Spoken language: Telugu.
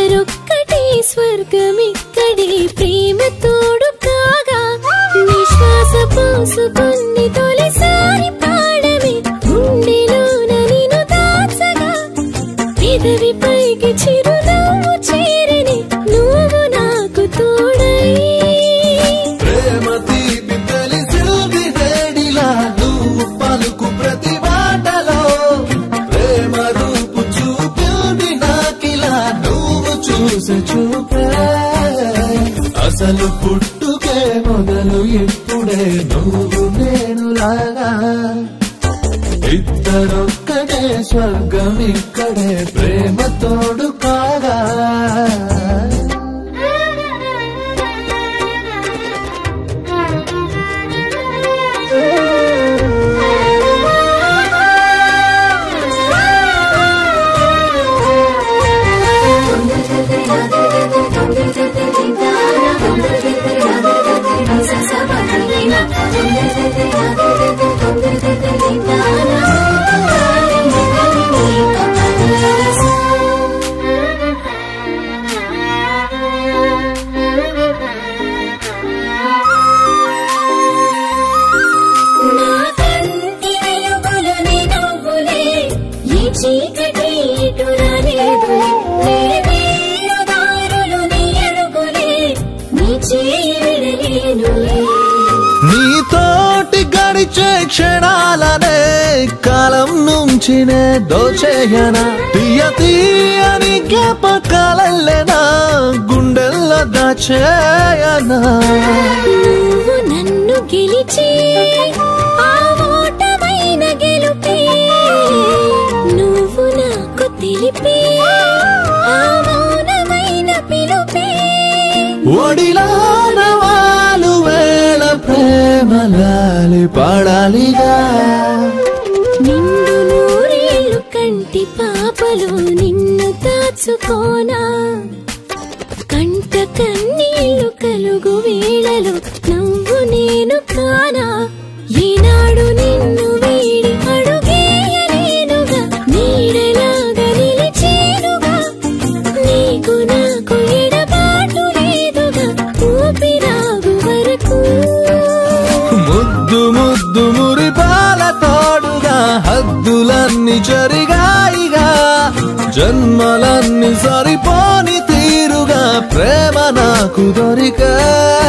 ఇద్దరొక్కటే స్వర్గమిక్కడే ప్రేమ తోడు కాగా నిశ్వాస పోసుకుని తొలిసారి పాడమే గుండెలోన నిన్ను దాచగా పెదవి పైకి చిరునవ్వు చేరని నువ్వు నాకు తోడై ప్రేమ తీపి తెలిసింది వేడిలా నువ్వు పలుకు ప్రతి మాటలో ప్రేమ రూపు చూపింది నాకిలా నువ్వు చూసి చూపే అసలు పుట్టుకే మొదలు ఇప్పుడే నువ్వు నేను లాగా ఇద్దరొక్కడే స్వర్గం ఇక్కడే ప్రేమ తోడు కాగా నా కంటి వెలుగులు నీ నవ్వులే, ఈ చీకటి ఇటు రాలేదులే. నీ వేరుదారులు నీ అడుగులే, నీ చేయి విడలేనులే. నీతోటి గడిచే క్షణాలనే కాలం నుంచి నే దోచేయనా తీయ తీయని జ్ఞాపకాలెల్లెనా గుండెల్లో దాచేయనా నువ్వు నన్ను గెలిచి ఆ ఓటమైన గెలుపే నువ్వు నాకు తెలిపే ఆ మౌనమైన పిలుపే ఒడిలాన వాలు వేళ ప్రేమలాలి పడాలిగా నిండు నూరేళ్ళు కంటి పాపలు నిన్ను దాచుకోనా కంట కన్నీళ్లు కలుగు వేళలు నవ్వు నేను కానా ఈనాడు నిన్ను వీడి అడుగేయలేనుగా నీడలాగా నిలిచేనుగా నీకు నాకు ఎడబాటు లేదుగా ఊపిరాగు వరకు ముద్దు ముద్దు మురిపాల తోడుగా హద్దులన్నీ జరిగాయిగా జన్మలన్నీ సరిపోని తీరుగా ప్రేమ నాకు దొరికా